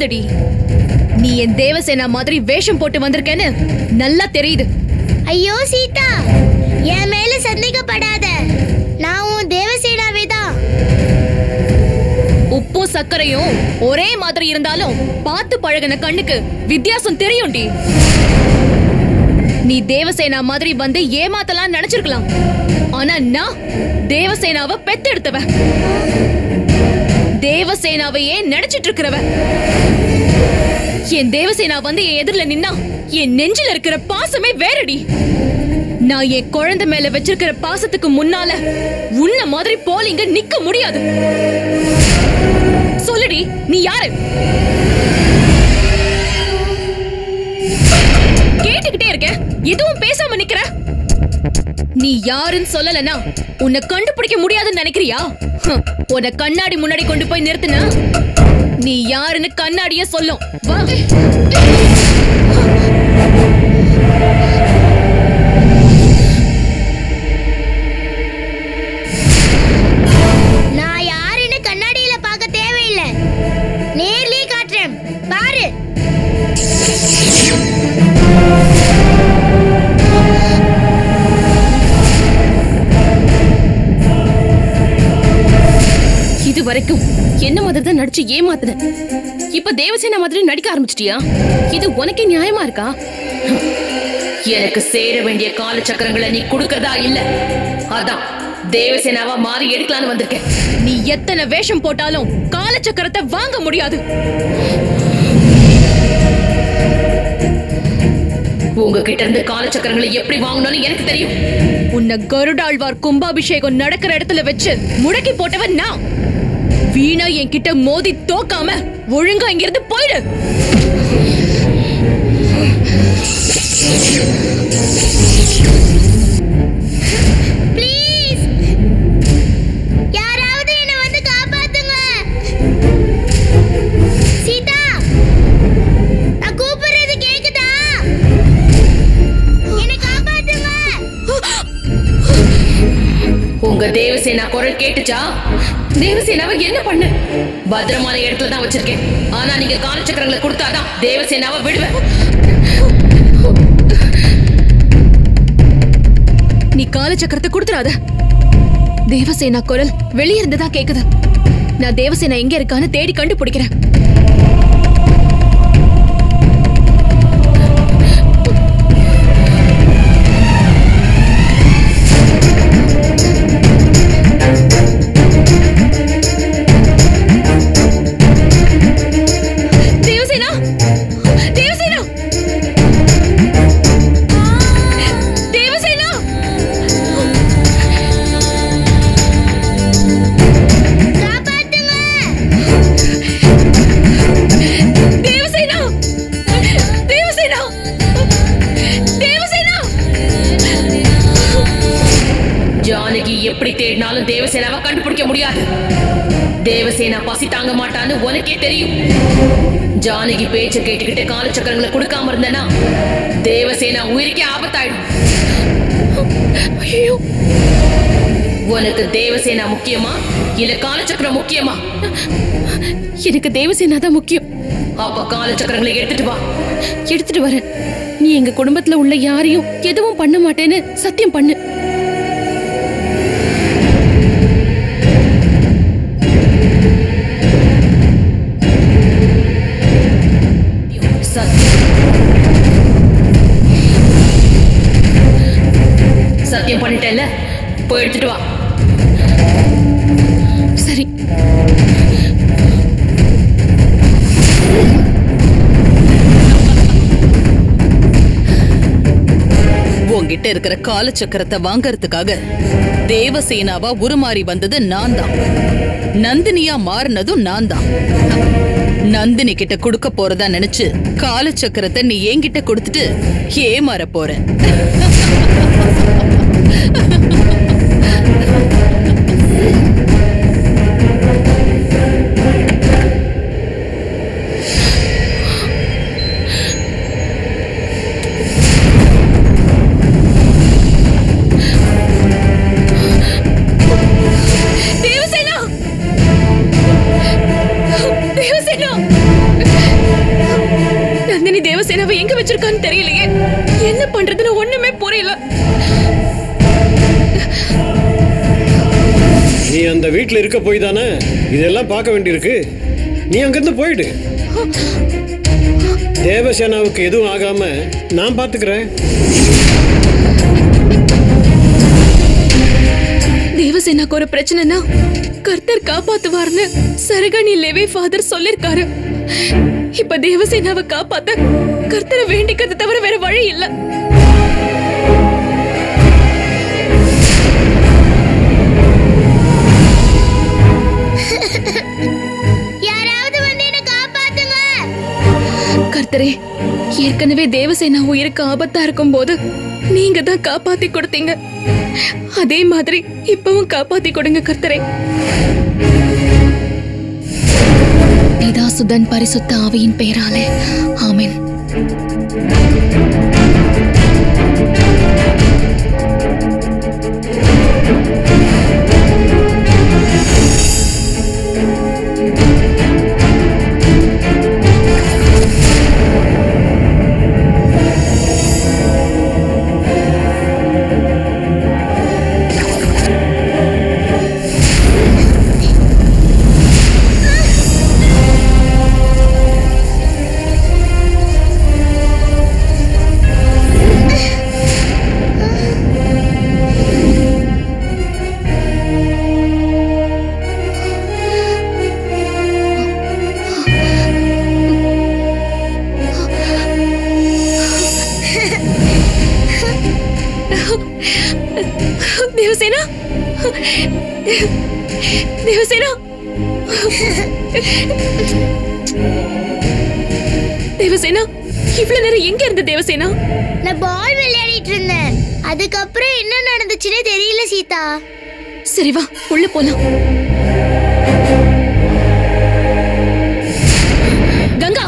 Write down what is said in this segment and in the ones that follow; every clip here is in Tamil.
முடியாதடி நீ என் தேவசேனா மாதிரி வேஷம் போட்டு வந்திருக்கேன்னு நல்லா தெரியுது ஐயோ சீதா என் மேல சந்தேகப்படாத நான் உன் தேவசேனாவே தான் உப்பும் சர்க்கரையும் ஒரே மாதிரி இருந்தாலும் பார்த்து பழகுன கண்ணுக்கு வித்தியாசம் தெரியும்டி நீ தேவசேனா மாதிரி வந்து ஏமாத்தலாம் நினைச்சிருக்கலாம் ஆனா நான் தேவசேனாவை பெத்தெடுத்தவ தேவசேனாவையே நினைச்சிட்டு இருக்கிறவ என் தேவசேனா வந்து என் எதிரில நின்னா என் நெஞ்சில இருக்கிற பாசமே வேறடி நான் என் குழந்தை மேல வச்சிருக்கிற பாசத்துக்கு முன்னால உன்ன மாதிரி போலிங்க நிக்க முடியாது சொல்லுடி நீ யாரு கேட்டுக்கிட்டே இருக்க எதுவும் பேசாம நிக்கிற நீ யாருன்னு சொல்லலனா உன்னை கண்டுபிடிக்க முடியாதுன்னு நினைக்கிறியா ஹம், உன்னை கண்ணாடி முன்னாடி கொண்டு போய் நிறுத்துனா நீ யாருன்னு கண்ணாடியே சொல்லும் வா நான் யாருன்னு கண்ணாடியில பார்க்க தேவையில்லை நேர்லயே காட்டுறேன் பாரு இது வரைக்கும் என்ன மாதிரி தான் நடிச்சு ஏமாத்துன இப்ப தேவசேனா மாதிரி நடிக்க ஆரம்பிச்சிட்டியா இது உனக்கே நியாயமா இருக்கா எனக்கு சேர வேண்டிய கால சக்கரங்களை நீ கொடுக்கறதா இல்ல அதான் தேவசேனாவா மாறி எடுக்கலான்னு வந்திருக்கேன் நீ எத்தனை வேஷம் போட்டாலும் காலச்சக்கரத்தை வாங்க முடியாது உங்ககிட்ட இருந்து கால சக்கரங்களை எப்படி வாங்கணும்னு எனக்கு தெரியும் உன்னை கருடாழ்வார் கும்பாபிஷேகம் நடக்கிற இடத்துல வச்சு முடக்கி போட்டவன் நான் வீணா என்கிட்ட மோதி தோக்காம ஒழுங்கா இங்கிருந்து போயிடு ப்ளீஸ் யாராவது என்ன வந்து காப்பாத்துங்க சீதா நான் கூப்பிடுறது கேக்குதா என்ன காப்பாத்துங்க உங்க தேவசேனா குரல் கேட்டுச்சா தேவசேனாவை என்ன பண்ணு பத்திரமான இடத்துல தான் வச்சிருக்கேன் ஆனா நீங்க கால சக்கரங்களை கொடுத்தாதான் தேவசேனாவை விடுவேன் நீ காலச்சக்கரத்தை கொடுத்துறாத தேவசேனா குரல் வெளிய இருந்துதான் கேக்குது நான் தேவசேனா எங்க இருக்கான்னு தேடி கண்டுபிடிக்கிறேன் தேவசேனா தேவசேனா தேவசேனா காப்பாத்துங்க தேவசேனா தேவசேனா தேவசேனா ஜானகி எப்படி தேடினாலும் தேவசேனாவை கண்டுபிடிக்க முடியாது தேவசேனா பசி தாங்க மாட்டான்னு உனக்கே தெரியும் ஜானகி பேச்ச கேட்டுக்கிட்டு கால சக்கரங்களை கொடுக்காம இருந்தனா தேவசேனா உயிருக்கே ஆபத்தாயிடும் ஐயோ உனக்கு தேவசேனா முக்கியமா இல்ல காலச்சக்கரம் முக்கியமா எனக்கு தேவசேனா தான் முக்கியம் அப்ப காலச்சக்கரங்களை எடுத்துட்டு வா எடுத்துட்டு வரேன் நீ எங்க குடும்பத்துல உள்ள யாரையும் எதுவும் பண்ண மாட்டேன்னு சத்தியம் பண்ணு சத்தியம் சத்தியம் பண்ணிட்டேல்ல போய் எடுத்துட்டு வா சரி உன்கிட்ட இருக்கிற காலச்சக்கரத்தை வாங்கறதுக்காக தேவசேனாவா உருமாறி வந்தது நான் தான் நந்தினியா மாறினதும் நான் தான் நந்தினி கிட்ட கொடுக்க போறதா நினைச்சு காலச்சக்கரத்தை நீ என்கிட்ட கொடுத்துட்டு ஏமாற போற தேவசேனா தேவசேனா அந்த வீட்டில் இருக்க போய் தானே இதெல்லாம் பார்க்க வேண்டியிருக்கு நீ அங்கிருந்து போயிடு தேவசேனாவுக்கு எதுவும் ஆகாம நான் பார்த்துக்கிறேன் தேவசேனாக்கு ஒரு பிரச்சனைனா கர்த்தர் காப்பாத்துவார்னு சரகணி லேவே ஃபாதர் சொல்லிருக்காரு இப்ப தேவசேனாவை காப்பாத்த கர்த்தரை வேண்டிக்கிறது தவிர வேற வழி இல்ல யாராவது வந்து என்ன காப்பாத்துங்க கர்த்தரே ஏற்கனவே தேவசேனா உயிருக்கு ஆபத்தா இருக்கும்போது நீங்க தான் காப்பாத்தி கொடுத்தீங்க அதே மாதிரி இப்பவும் காப்பாத்தி கொடுங்க கர்த்தரே பிதா சுதன் பரிசுத்த ஆவியின் பெயராலே ஆமென் தேவசேனா தேவசேனா தேவசேனா இவ்வளவு நேரம் எங்க இருந்த தேவசேனா நான் பால் விளையாடிட்டு இருந்தேன் அதுக்கப்புறம் என்ன நடந்துச்சுன்னே தெரியல சீதா சரி வா உள்ள போலாம் கங்கா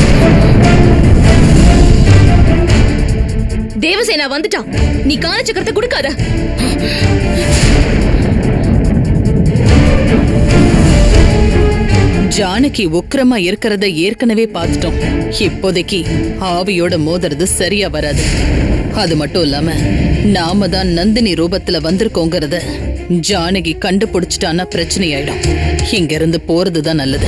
தேவசேனா வந்துட்டான் நீ காலச்சக்கரத்தை கொடுக்காத ஜானகி உக்கிரமா இருக்கிறத ஏற்கனவே பார்த்துட்டோம் இப்போதைக்கு ஆவியோட மோதுறது சரியா வராது அது மட்டும் இல்லாம நாம தான் நந்தினி ரூபத்துல வந்திருக்கோங்கிறத ஜானகி கண்டுபிடிச்சிட்டான்னா பிரச்சனை ஆயிடும் இங்க இருந்து போறதுதான் நல்லது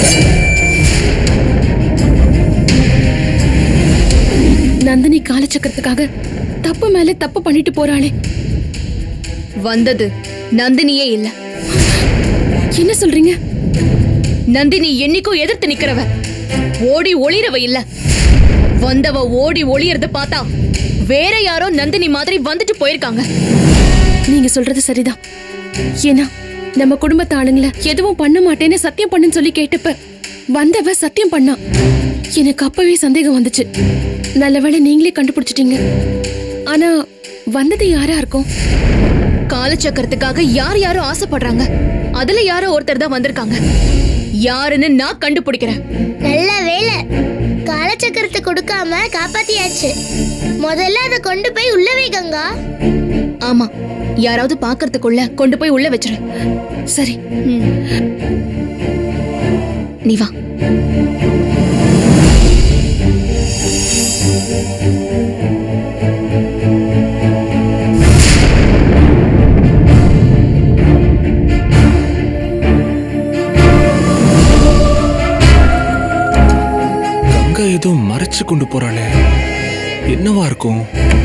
நந்தினி காலச்சக்கரத்துக்காக தப்பு மேல தப்பு பண்ணிட்டு போறாளே வந்தது நந்தினியே இல்ல என்ன சொல்றீங்க நந்தினி என்னைக்கும் எதிர்த்து நிக்கிறவ ஓடி ஒளிரவ இல்ல வந்தவ ஓடி ஒளியறத பார்த்தா வேற யாரோ நந்தினி மாதிரி வந்துட்டு போயிருக்காங்க நீங்க சொல்றது சரிதான் ஏன்னா நம்ம குடும்பத்து ஆளுங்கள எதுவும் பண்ண மாட்டேன்னு சத்தியம் பண்ணுன்னு சொல்லி கேட்டப்ப வந்தவ சத்தியம் பண்ணா எனக்கு அப்பவே சந்தேகம் வந்துச்சு நல்லவேளை நீங்களே கண்டுபிடிச்சிட்டீங்க ஆனா வந்தது யாரா இருக்கும் காலச்சக்கரத்துக்காக யார் யாரோ ஆசைப்படுறாங்க அதுல யாரோ ஒருத்தர் தான் வந்திருக்காங்க யாருன்னு நான் கண்டுபிடிக்கிறேன் நல்ல வேலை காலச்சக்கரத்தை கொடுக்காம காப்பாத்தியாச்சு முதல்ல அதை கொண்டு போய் உள்ள வை கங்கா ஆமா யாராவது பாக்குறதுக்குள்ள கொண்டு போய் உள்ள வச்சிரு சரி ம். நீ வா கங்கா ஏதோ மறைச்சு கொண்டு போறாளே என்னவா இருக்கும்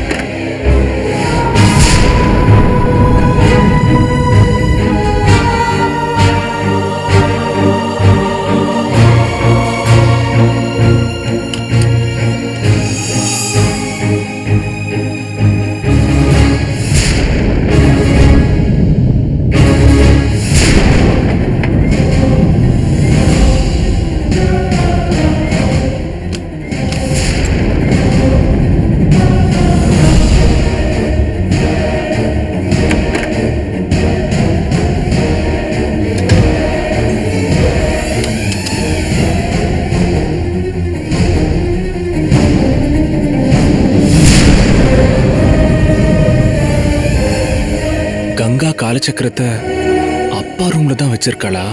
கங்கா காலச்சக்கரத்தை அப்பா ரூம்ல தான் வச்சிருக்காளா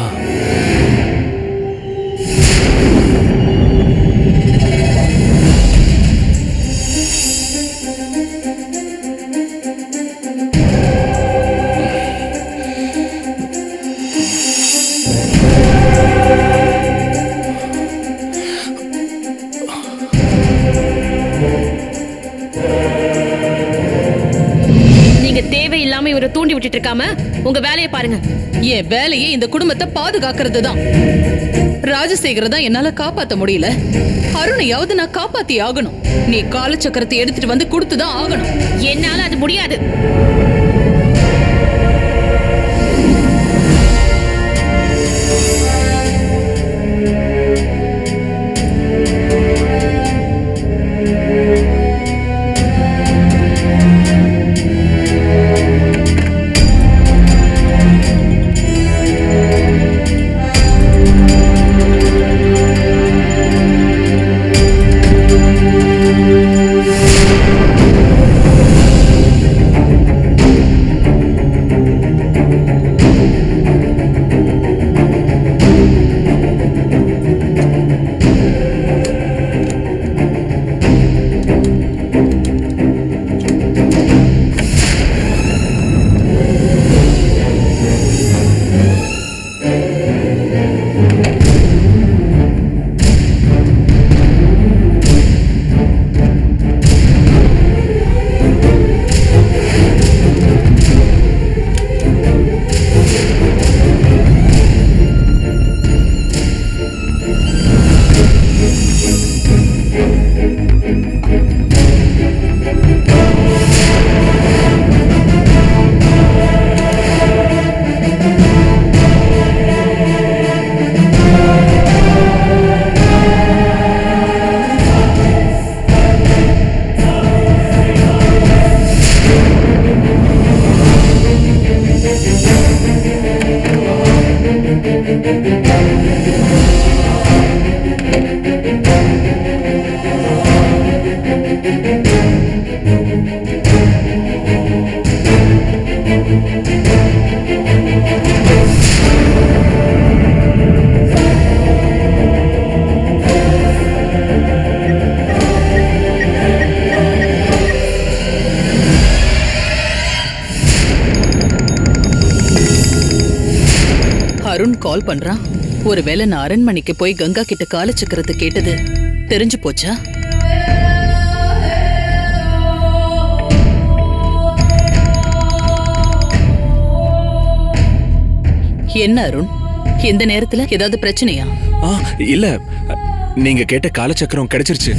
சண்டைகளை தூண்டி விட்டுட்டு இருக்காம உங்க வேலையை பாருங்க என் வேலையே இந்த குடும்பத்தை பாதுகாக்கிறது தான் ராஜசேகர தான் என்னால காப்பாத்த முடியல அருணையாவது நான் காப்பாத்தி ஆகணும் நீ காலச்சக்கரத்தை எடுத்துட்டு வந்து கொடுத்துதான் ஆகணும் என்னால அது முடியாது அருண் கால் பண்றான் ஒருவேளை நான் அரண்மனைக்கு போய் கங்கா கிட்ட காலச்சக்கரத்தை கேட்டது தெரிஞ்சு போச்சா என்ன அருண் இந்த நேரத்துல ஏதாவது பிரச்சனையா ஆ இல்ல நீங்க கேட்ட காலச்சக்கரம் கிடைச்சிருச்சு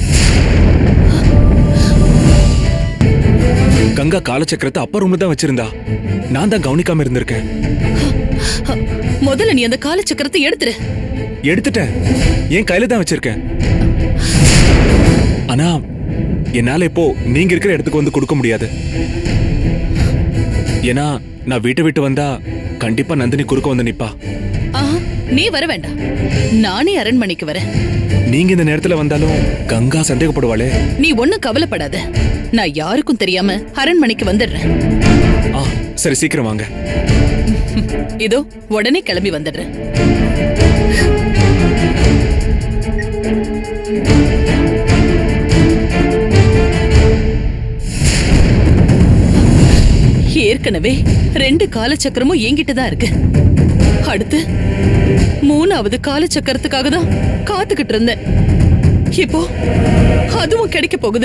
கங்கா காலச்சக்கரத்தை அப்பா ரூம்ல தான் வச்சிருந்தா நான் தான் கவனிக்காம இருந்திருக்கேன் ஹ, முதல்ல நீ அந்த காலச்சக்கரத்தை எடுத்துரு எடுத்துட்டேன் என் கையில தான் வச்சிருக்கேன் ஆனா என்னால இப்போ நீங்க இருக்கிற இடத்துக்கு வந்து கொடுக்க முடியாது ஏன்னா நான் வீட்டை விட்டு வந்தா கண்டிப்பா நந்தினி குறுக்க வந்து நிப்பா ஆஹா, நீ வர வேண்டாம் நானே அரண்மனைக்கு வரேன் நீங்க இந்த நேரத்துல வந்தாலும் கங்கா சந்தேகப்படுவாளே நீ ஒண்ணும் கவலைப்படாத நான் யாருக்கும் தெரியாம அரண்மனைக்கு வந்துடுறேன் ஆ சரி சீக்கிரம் வாங்க இதோ உடனே கிளம்பி வந்துடுறேன் ஏற்கனவே ரெண்டு காலச்சக்கரமும் என்கிட்ட தான் இருக்கு அடுத்து மூணாவது காலச்சக்கரத்துக்காக தான் காத்துக்கிட்டு இருந்தேன் இப்போ அதுவும் கிடைக்க போகுது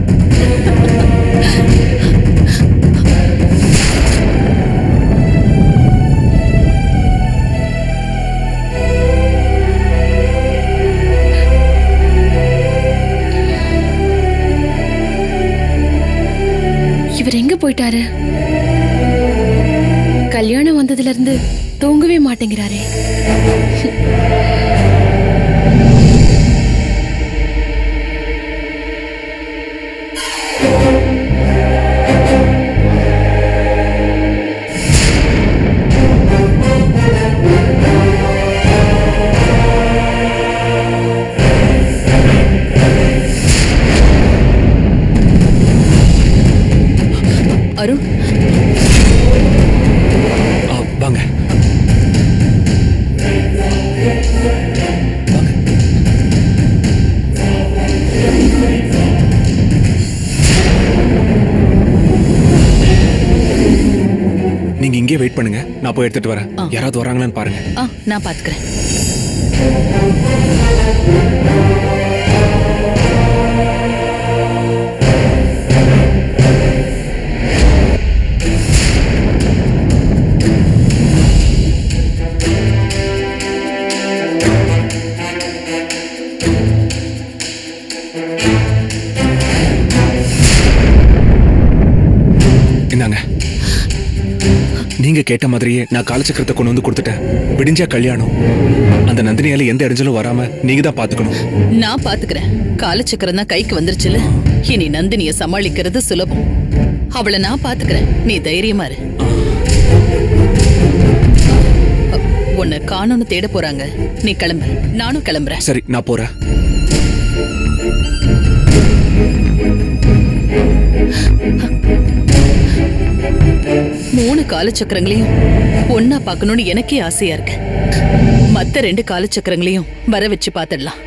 இவர் எங்க போயிட்டாரு கல்யாணம் வந்ததுல இருந்து தூங்கவே மாட்டேங்கிறாரே அருண் ஆ, வாங்க நீங்க இங்கே வெயிட் பண்ணுங்க நான் போய் எடுத்துட்டு வரேன் யாராவது வராங்களான்னு பாருங்க ஆ நான் பாத்துக்கிறேன் கேட்ட மாதிரியே நான் காலச்சக்கரத்தை கொண்டு வந்து கொடுத்துட்டேன் விடிஞ்சா கல்யாணம் அந்த நந்தினியால எந்த இடைஞ்சலும் வராம நீங்க தான் பாத்துக்கணும் நான் பாத்துக்கிறேன் காலச்சக்கரம் தான் கைக்கு வந்துருச்சுல இனி நந்தினிய சமாளிக்கிறது சுலபம் அவளை நான் பாத்துக்கிறேன் நீ தைரியமா இரு அ, உன்னை காணோன்னு தேட போறாங்க நீ கிளம்பு நானும் கிளம்புறேன் சரி நான் போறேன் மூணு காலச்சக்கரங்களையும் ஒன்னா பார்க்கணும்னு எனக்கே ஆசையா இருக்கு மத்த ரெண்டு காலச்சக்கரங்களையும் வர வச்சு பாத்துடலாம்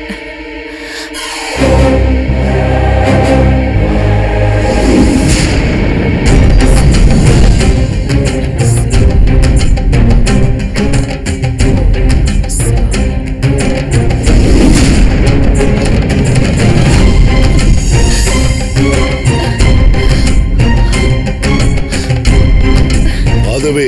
ஆகவே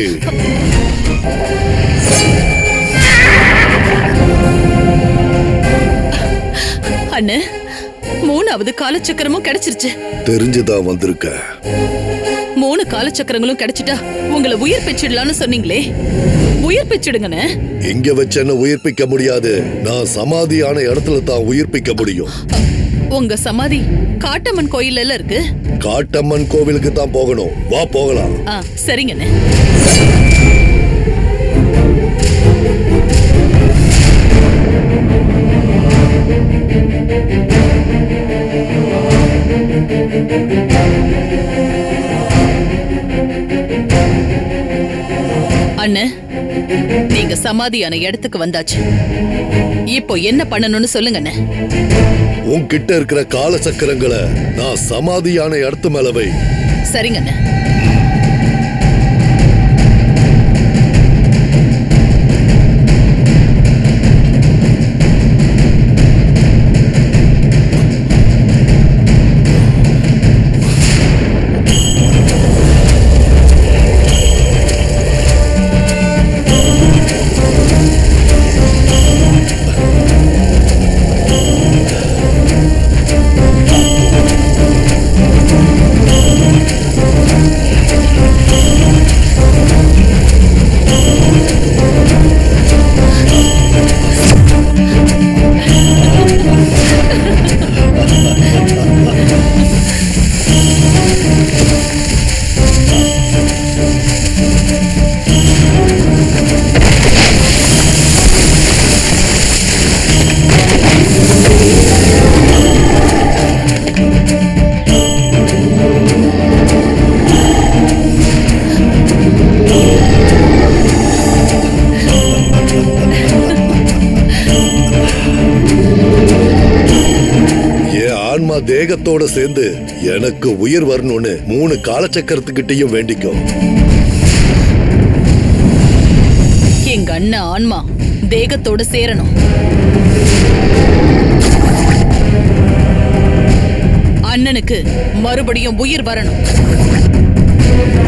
அண்ணு மூணாவது காலச்சக்கரமும் கிடைச்சிருச்சு தெரிஞ்சுதான் வந்திருக்க மூணு காலச்சக்கரங்களும் கிடைச்சிட்டா உங்களை உயிர் பெற்றிடலாம்னு சொன்னீங்களே உயிர் பெற்றிடுங்கண்ணே இங்க வச்சு என்ன உயிர்ப்பிக்க முடியாது நான் சமாதியான இடத்துல தான் உயிர்ப்பிக்க முடியும் உங்க சமாதி காட்டம்மன் கோயில்ல இருக்கு காட்டம்மன் கோவிலுக்கு தான் போகணும் வா போகலாம் ஆ சரிங்கண்ணே அண்ணே நீங்க சமாதியான இடத்துக்கு வந்தாச்சு இப்போ என்ன பண்ணணும்னு சொல்லுங்கண்ணே உன்கிட்ட இருக்கிற கால சக்கரங்களை நான் சமாதியான இடத்து மேல வை சரிங்கண்ணே என் ஆன்மா தேகத்தோட சேர்ந்து எனக்கு உயிர் வரணும்னு மூணு காலச்சக்கரத்துக்கிட்டையும் வேண்டிக்கும் எங்க அண்ணன் ஆன்மா தேகத்தோட சேரணும் அண்ணனுக்கு மறுபடியும் உயிர் வரணும்